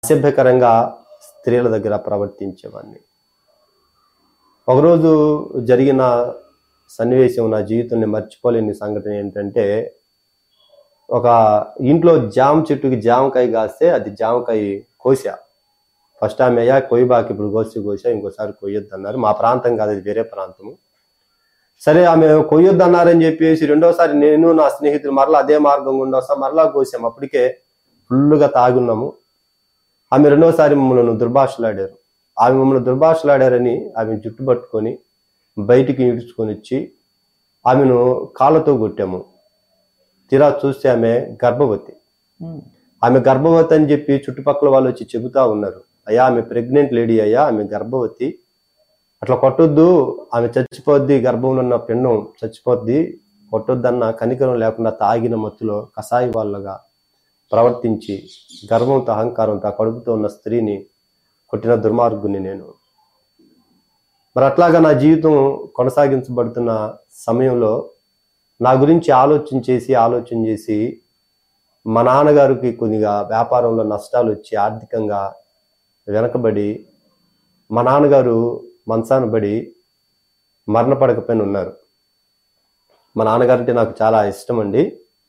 అసభ్యకరంగా స్త్రీల దగ్గర ప్రవర్తించేవాడిని ఒకరోజు జరిగిన సన్నివేశం నా జీవితంలో మర్చిపోలేని సంఘటన ఏంటంటే ఒక ఇంట్లో జామ చెట్టుకి జామకాయ కాస్తే అది జామకాయ కోసా ఫస్ట్ ఆమె అయ్యా కొయ్యబాకి ఇప్పుడు కోసి కోసా ఇంకోసారి కొయ్యొద్దు అన్నారు మా ప్రాంతం కాదు అది వేరే ప్రాంతము సరే ఆమె కొయ్యొద్దు అన్నారని చెప్పేసి రెండోసారి నేను నా స్నేహితులు మరలా అదే మార్గం గుండా వస్తాం మరలా కోసాం అప్పటికే ఫుల్గా తాగున్నాము ఆమె రెండోసారి మమ్మల్ని దుర్భాషలాడారు ఆమె మమ్మల్ని దుర్భాషలాడారని ఆమె జుట్టు పట్టుకొని బయటికి ఈడ్చుకొని వచ్చి ఆమెను కాళ్ళతో కొట్టాము తీరా చూస్తే ఆమె గర్భవతి ఆమె గర్భవతి అని చెప్పి చుట్టుపక్కల వాళ్ళు వచ్చి చెబుతా ఉన్నారు అయ్యా ఆమె ప్రెగ్నెంట్ లేడీ అయ్యా ఆమె గర్భవతి అట్లా కొట్టొద్దు ఆమె చచ్చిపోద్ది గర్భంలో ఉన్న పిండం చచ్చిపోద్ది కొట్టొద్దన్న కనికరం లేకుండా తాగిన మత్తులో కషాయి వాళ్ళగా ప్రవర్తించి గర్వంతో అహంకారంతో ఆ కడుపుతో ఉన్న స్త్రీని కొట్టిన దుర్మార్గుని నేను మరి అట్లాగా నా జీవితం కొనసాగించబడుతున్న సమయంలో నా గురించి ఆలోచన చేసి ఆలోచన చేసి మా నాన్నగారికి కొద్దిగా వ్యాపారంలో నష్టాలు వచ్చి ఆర్థికంగా వెనకబడి మా నాన్నగారు మంచాన పడి మరణపడకపోయిన ఉన్నారు మా నాన్నగారు అంటే నాకు చాలా ఇష్టం అండి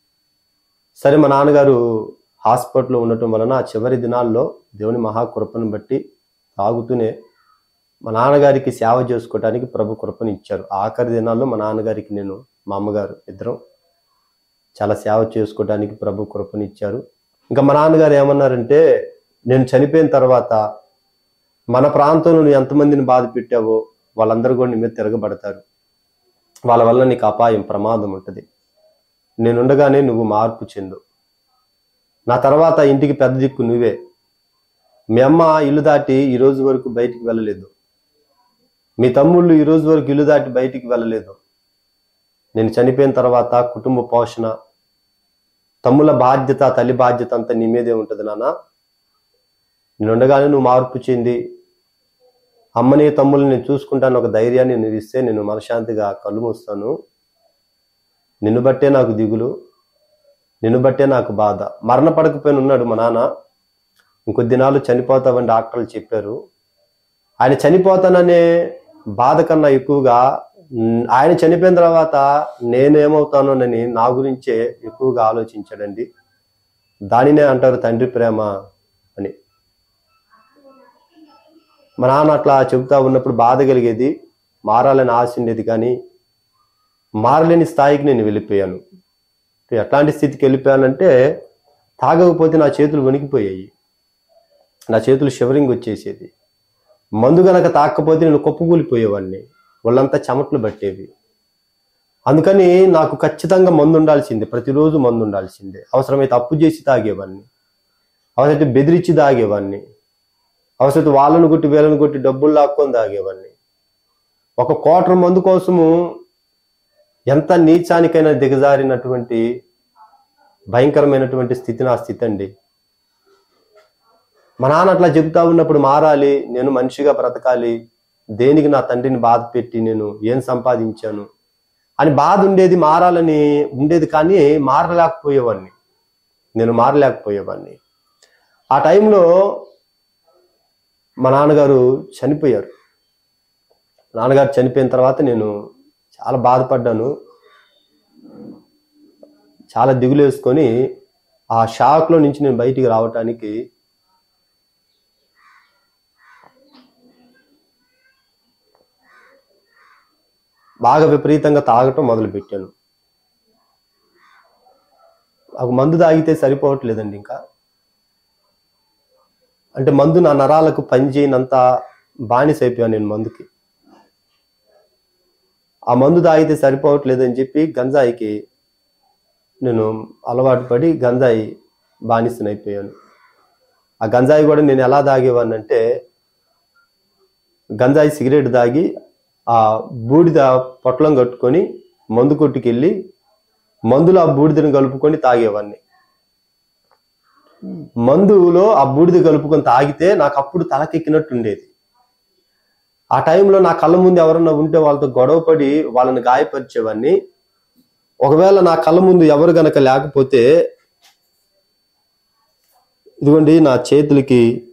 సరే మా నాన్నగారు హాస్పిటల్లో ఉండటం వలన ఆ చివరి దినాల్లో దేవుని మహాకృపను బట్టి తాగుతూనే మా నాన్నగారికి సేవ చేసుకోవడానికి ప్రభు కృపను ఇచ్చారు ఆఖరి దినాల్లో మా నాన్నగారికి నేను మా అమ్మగారు ఇద్దరం చాలా సేవ చేసుకోవడానికి ప్రభు కృపను ఇచ్చారు ఇంకా మా నాన్నగారు ఏమన్నారంటే నేను చనిపోయిన తర్వాత మన ప్రాంతంలో నువ్వు ఎంతమందిని బాధ పెట్టావో వాళ్ళందరూ కూడా నీ మీద తిరగబడతారు వాళ్ళ వల్ల నీకు అపాయం ప్రమాదం ఉంటుంది నేనుండగానే నువ్వు మార్పు చెందు నా తర్వాత ఇంటికి పెద్ద దిక్కు నువ్వే మీ అమ్మ ఇల్లు దాటి ఈ రోజు వరకు బయటికి వెళ్ళలేదు మీ తమ్ముళ్ళు ఈ రోజు వరకు ఇల్లు దాటి బయటికి వెళ్ళలేదు నేను చనిపోయిన తర్వాత కుటుంబ పోషణ తమ్ముల బాధ్యత తల్లి బాధ్యత అంతా నీ మీదే ఉంటుంది నాన్న నేను ఉండగానే నువ్వు మార్పు చెంది అమ్మని తమ్ముల్ని నేను చూసుకుంటాను ఒక ధైర్యాన్ని నేను ఇస్తే నేను మనశాంతిగా కళ్ళు మూస్తాను నిన్ను బట్టే నాకు దిగులు నిన్ను బట్టే నాకు బాధ మరణ పడకపోయిన ఉన్నాడు మా నాన్న ఇంకొద్ది దినాలు చనిపోతావని డాక్టర్లు చెప్పారు ఆయన చనిపోతాననే బాధ కన్నా ఎక్కువగా ఉమ్, ఆయన చనిపోయిన తర్వాత నేనేమవుతానోనని నా గురించే ఎక్కువగా ఆలోచించాడండి దానినే అంటారు తండ్రి ప్రేమ అని మా నాన్న అట్లా చెబుతా ఉన్నప్పుడు బాధ కలిగేది మారాలని ఆశ ఉండేది కానీ మారలేని స్థాయికి నేను వెళ్ళిపోయాను ఎట్లాంటి స్థితికి వెళ్ళిపోయానంటే తాగకపోతే నా చేతులు వణికిపోయాయి నా చేతులు షివరింగ్ వచ్చేసేది మందు గనక తాకపోతే నేను కుప్పకూలిపోయేవాడిని వాళ్ళంతా చెమట్లు పట్టేవి అందుకని నాకు ఖచ్చితంగా మందు ఉండాల్సిందే ప్రతిరోజు మందు ఉండాల్సిందే అవసరమైతే అప్పు చేసి తాగేవాడిని అవసరమైతే బెదిరించి తాగేవాడిని అవసరమైతే వాళ్ళను కొట్టి వీళ్ళని కొట్టి డబ్బులు లాక్కొని తాగేవాడిని ఒక కోటర్ మందు కోసము ఎంత నీచానికైనా దిగజారినటువంటి భయంకరమైనటువంటి స్థితి నా స్థితి అండి మా నాన్న అట్లా చెబుతా ఉన్నప్పుడు మారాలి నేను మనిషిగా బ్రతకాలి దేనికి నా తండ్రిని బాధ పెట్టి నేను ఏం సంపాదించాను అని బాధ ఉండేది మారాలని ఉండేది కానీ మారలేకపోయేవాడిని నేను మారలేకపోయేవాడిని ఆ టైంలో మా నాన్నగారు చనిపోయారు నాన్నగారు చనిపోయిన తర్వాత నేను చాలా బాధపడ్డాను చాలా దిగులు వేసుకొని ఆ షాక్లో నుంచి నేను బయటికి రావటానికి బాగా విపరీతంగా తాగటం మొదలుపెట్టాను నాకు మందు తాగితే సరిపోవట్లేదండి ఇంకా అంటే మందు నా నరాలకు పనిచేయనంత బానిస అయిపోయాను నేను మందుకి ఆ మందు తాగితే సరిపోవట్లేదని చెప్పి గంజాయికి నేను అలవాటు పడి గంజాయి బానిసనైపోయాను ఆ గంజాయి కూడా నేను ఎలా తాగేవాడిని అంటే గంజాయి సిగరెట్ తాగి ఆ బూడిద పొట్లం కట్టుకొని మందు కొట్టుకెళ్ళి మందులో ఆ బూడిదని కలుపుకొని తాగేవాడిని మందులో ఆ బూడిద కలుపుకొని తాగితే నాకు అప్పుడు తలకెక్కినట్టు ఉండేది ఆ టైంలో నా కళ్ళ ముందు ఎవరన్నా ఉంటే వాళ్ళతో గొడవపడి వాళ్ళని గాయపరిచేవాడిని ఒకవేళ నా కళ్ళ ముందు ఎవరు గనక లేకపోతే ఇదిగోండి నా చేతులకి